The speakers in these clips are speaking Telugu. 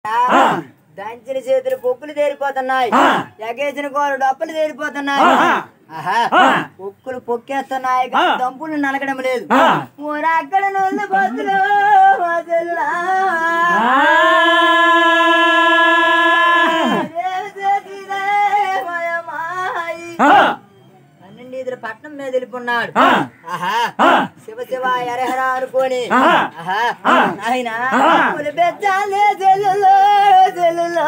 దంచిన చేతులు పొక్కులు తేలిపోతున్నాయి ఎగేసిన కోరు డప్పులు తేలిపోతున్నాయి ఆహా పొక్కులు పొక్కేస్తున్నాయి కానీ దంపులు నలగడం లేదు ఊరు అక్కడ నుండి బస్సులు వదలా. దేవి చేతిదే మయమాయి. పన్నెండు ఇద్దరు పట్నం మీద వెళ్ళిపోన్నాడు ఆహా శివ శివ ఎరహర అనుకోని ఆహా నాయన పులి బెచ్చాలే చెల్లులో చెల్లులో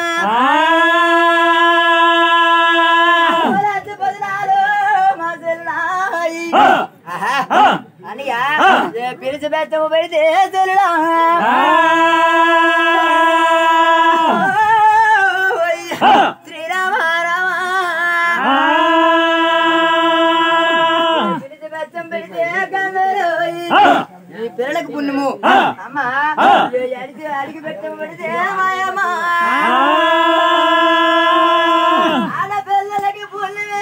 పులసి బదిలాలు మా చెల్లాయి. ఆహా అనియా ఏ పిలిచి బెచ్చము పెడితే చెల్లులా శ్రీరామ రామ పిలిచి బెచ్చం పెడితే గంగలోయి. ఈ పిల్లలకు పుణ్యము అమ్మా ఏ అడిగి అడిగి పెట్టము పెడితే మాయమ్మ ఆడపిల్లలకి పుణ్యమే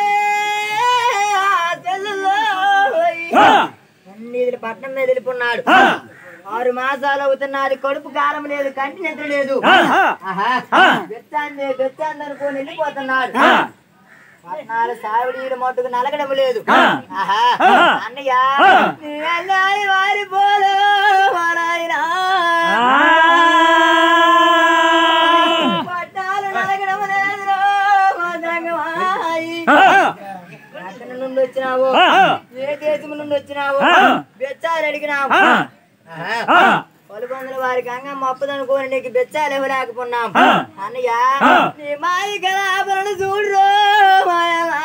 చెల్లులోయి. అన్నిది పట్నం మీద వెళ్ళిపోన్నాడు ఆరు మాసాలు అవుతున్నది కడుపు కారం లేదు కంటి నిద్ర లేదు ఆహా బెచ్చాంది బెచ్చాంది అనుకోని వెళ్ళిపోతున్నాడు పట్నాలు సావిడీలు మట్టుకు నలగడం లేదు ఆహా అన్నయ్య నీ అన్నాయి వారి పోలు వారాయినా. పట్నాలు నలగడం లేదు మా జంగమాయి. ఎక్కడి నుండి వచ్చినావు ఏ దేశం నుండి వచ్చినావు బెచ్చాలు అడిగినావు ఆహా. పలుకొందల వారికి అంగం మొప్పదనుకోని నీకు బెచ్చాలు ఇవ్వలేకపోన్నాం అన్నయ్య నీ మాయి కళాపరణ చూడు మాయలా.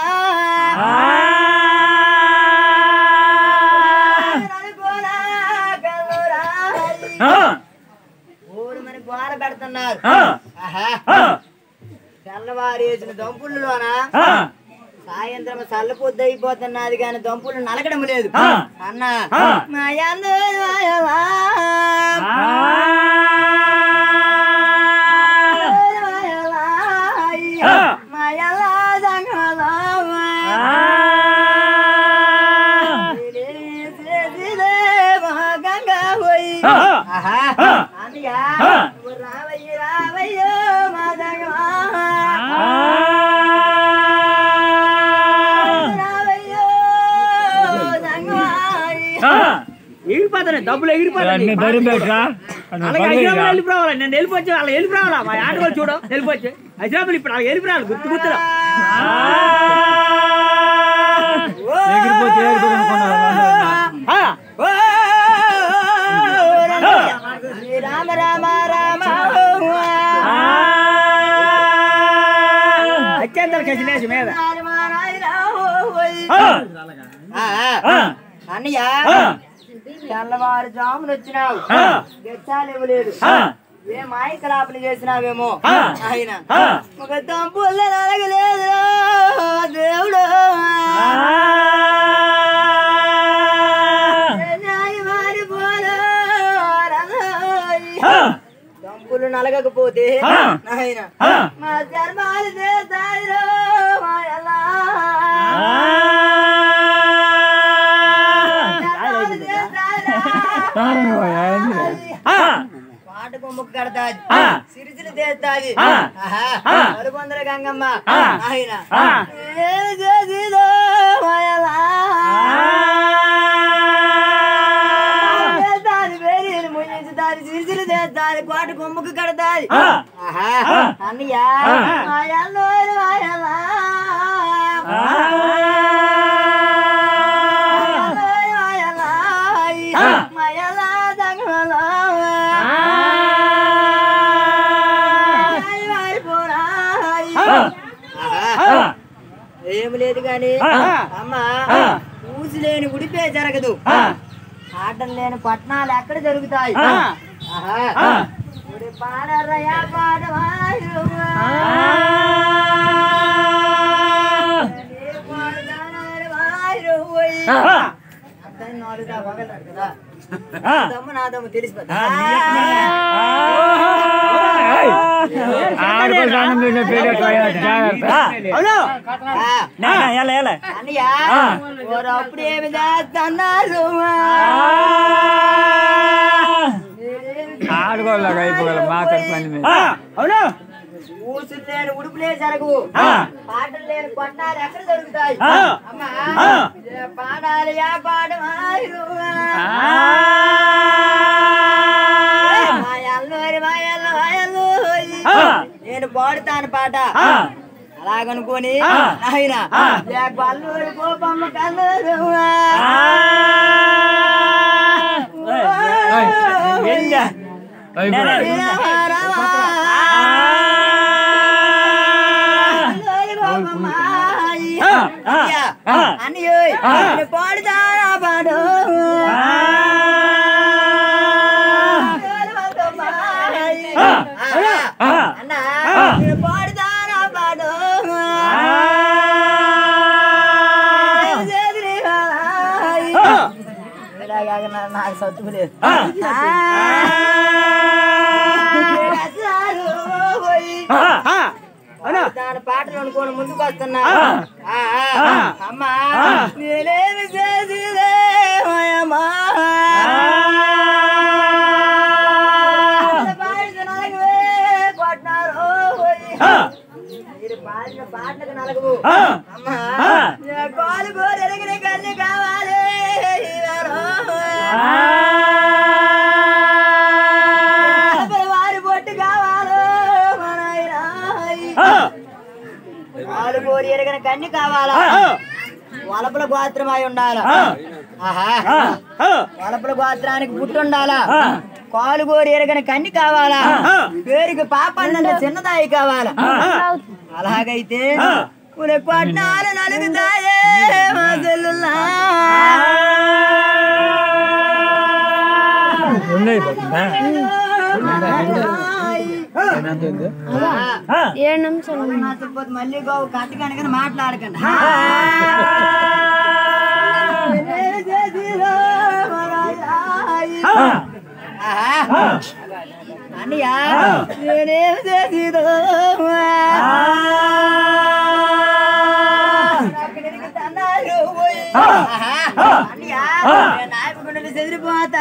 అనుకోనా కల్లురాయి. ఊరు మన గోర పెడుతున్నారు ఆహా. తెల్లవారు వేసిన దంపుల్లోన సాయంత్రం చల్ల పొద్దు అయిపోతున్నది కానీ దంపులు నలగడం లేదు అన్న మాయందు మాయలా. మాయలా. మాయలా జంగలమా. చేసిదే మహాగంగా పోయి. ఆహా. అన్నయ్య, నువ్వు రావయ్య రావయ్యో మా జంగమా. రావయ్యో జంగమాయి. ఎగిరిపోతాను డబ్బులు ఎగిరిపోతాయి అన్ని ధైర్యం పెట్టరా అలాగే హైదరాబాద్ వెళ్ళిపోవాలి నేను వెళ్ళిపోవచ్చు వాళ్ళు వెళ్ళిపోవాలా మా ఆట వాళ్ళు చూడు వెళ్ళిపోవచ్చు హైదరాబాద్ ఇప్పుడు వాళ్ళు వెళ్ళిపోవాలి గుర్తు గుర్తురా ఎగిరిపోతే ఎగిరిపోతే అనుకున్నారు ఆ, ఓ శ్రీ రామ రామ రామ అత్యంతలు కసిలేసి మీద అన్నయ్య తెల్లవారు జాములు వచ్చినావు గెచ్చాలు ఇవ్వలేదు ఏ మాయ కలాపలు చేసినావేమో ఆయన ఒక తంపుల్ల నలగలేదు దేవుడు న్యాయమారి పోలు తంపులు నలగకపోతే నాయన మా ధర్మాలు చేస్తాయిరో మాయలా ధర్మాలు చేస్తాయిరా. పాట కొమ్ముకు కడతాది సిరిసిలు చేస్తాది మరుకొందర గంగమ్మ ఆయన ఏమి చేసిదో మాయలా చేస్తాది వేరీలు ముగించుతాది సిరిసిలు చేస్తాది కోట కొమ్ముకు కడతాది అన్నయ్య మాయల్లో మాయలా మాయలా దంగలా ఏమి లేదు గాని అమ్మ ఊసి లేని ఉడిపే జరగదు ఆటం లేని పట్నాలు ఎక్కడ జరుగుతాయి ఆహా. ఉడి పాడరయ్యా పాడవాయువా. నీ పాడదానాలు వాయువోయ్. అతన్ని నోడుగా పగలరు కదా. నా దమ్ము నా దమ్ము తెలిసిపోతుంది ఆడుకోవాలి దానం పెట్టే పేరు జాగ్రత్త అవును ఆ. అన్నయ్య ఓరు అప్పుడు ఏమి చేస్తున్నారు ఆ ఆడుకోలేక అయిపోగల మాట్లాడి పని మీద ఆ, అవును ఊసులు లేని ఉడుపులే జరగవు ఆ. పాటలు లేని కొట్టాలు ఎక్కడ దొరుకుతాయి ఆ. అమ్మా ఆ. ఏ పాడాలి యా పాడమాయిరువా. మాయల్లోరి మాయల్లో మాయల్లోరి. ఆ. నేను పాడుతాను పాట ఆ. అలాగనుకొని ఆ. ఆయన ఆ. కల్లూరి కోపమ్మ కల్లూరువా. ఏంటా? అయిపోగల రామా, రామా. కల్లూరి కోపమ్మ. ఆ. ఆ. అయ్యా, ఆ. అన్నయ్యోయ్, ఆ. నేను పాడుతానా పాడు ఆ. ఆ. అన్నా ఆ. నేను పాడుతానా పాడు ఆ. ఇలాగ నా- నాకు సత్తులేదు ఆ. ఆ. ఆ. అవును దాని పాటలు అనుకోని ముందుకు వస్తున్నా ఆ. ఆ, ఆ. ఆ. అమ్మా ఆ. నేనేమి చేసిదే మాయమ్మా పాడిన నలగవే కొట్టినారు ఆ. మీరు పాడిన పాటలకు నలగవు ఆ. అమ్మా ఆ. నా కాలు కోరి ఎరిగిన కన్ను కావాలి ఈవారు. అసలు వారి బొట్టు కావాలి మా నాయనా. కాలు కోరి ఎరగని కన్ను కావాలా వలపుల గోత్రమై ఉండాలా ఆహా వలపుల గోత్రానికి పుట్టి ఉండాలా కాలు కోరి ఎరగని కన్ని కావాలా పేరుకి పాపన్నంత చిన్నదాయి కావాలా అలాగైతే ఉరి పట్నాలు నలుగుతాయే మా చెల్లుల్లా. ఉండే ఆ, ఏడు నిమిషాలు నా చెప్పొద్దు మళ్ళీ గోవు కట్టు కనుక మాట్లాడకండి అన్నయ్య నేనేం చేసిదో అన్నయ్య నాయకు గుండెలు చెదిరిపోతా